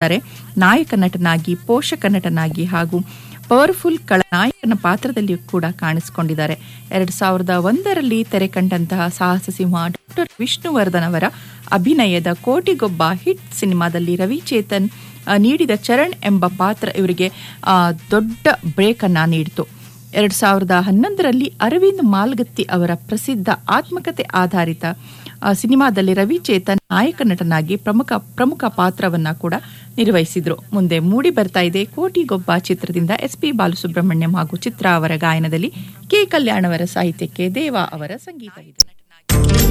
ನಟಿಸಿದ್ದಾರೆ ನಾಯಕ ನಟನಾಗಿ ಪೋಷಕ ನಟನಾಗಿ ಹಾಗೂ ಪವರ್ಫುಲ್ ನಾಯಕನ ಪಾತ್ರದಲ್ಲಿಯೂ ಕೂಡ ಕಾಣಿಸಿಕೊಂಡಿದ್ದಾರೆ ಎರಡ್ ಸಾವಿರದ ಒಂದರಲ್ಲಿ ತೆರೆ ಕಂಡಂತಹ ಸಾಹಸ ಸಿಂಹ ಡಾಕ್ಟರ್ ವಿಷ್ಣುವರ್ಧನ್ ಅವರ ಅಭಿನಯದ ಕೋಟಿಗೊಬ್ಬ ಹಿಟ್ ಸಿನಿಮಾದಲ್ಲಿ ರವಿಚೇತನ್ ಆ, ನೀಡಿದ ಚರಣ್ ಎಂಬ ಪಾತ್ರ ಇವರಿಗೆ ಆ, ದೊಡ್ಡ ಬ್ರೇಕ್ ಅನ್ನ ನೀಡಿತು ಎರಡ್ ಸಾವಿರದ ಹನ್ನೊಂದರಲ್ಲಿ ಅರವಿಂದ್ ಮಾಲ್ಗತ್ತಿ ಅವರ ಪ್ರಸಿದ್ಧ ಆತ್ಮಕತೆ ಆಧಾರಿತ ಆ, ಸಿನಿಮಾದಲ್ಲಿ ರವಿಚೇತನ್ ನಾಯಕ ನಟನಾಗಿ ಪ್ರಮುಖ ಪ್ರಮುಖ ಪಾತ್ರವನ್ನ ಕೂಡ ನಿರ್ವಹಿಸಿದ್ರು ಮುಂದೆ ಮೂಡಿ ಬರ್ತಾ ಇದೆ ಕೋಟಿಗೊಬ್ಬ ಚಿತ್ರದಿಂದ ಎಸ್ ಪಿ ಬಾಲಸುಬ್ರಹ್ಮಣ್ಯಂ ಹಾಗೂ ಚಿತ್ರ ಅವರ ಗಾಯನದಲ್ಲಿ ಕೆ ಕಲ್ಯಾಣ್ ಅವರ ಸಾಹಿತ್ಯಕ್ಕೆ ದೇವಾ ಅವರ ಸಂಗೀತವಿದೆ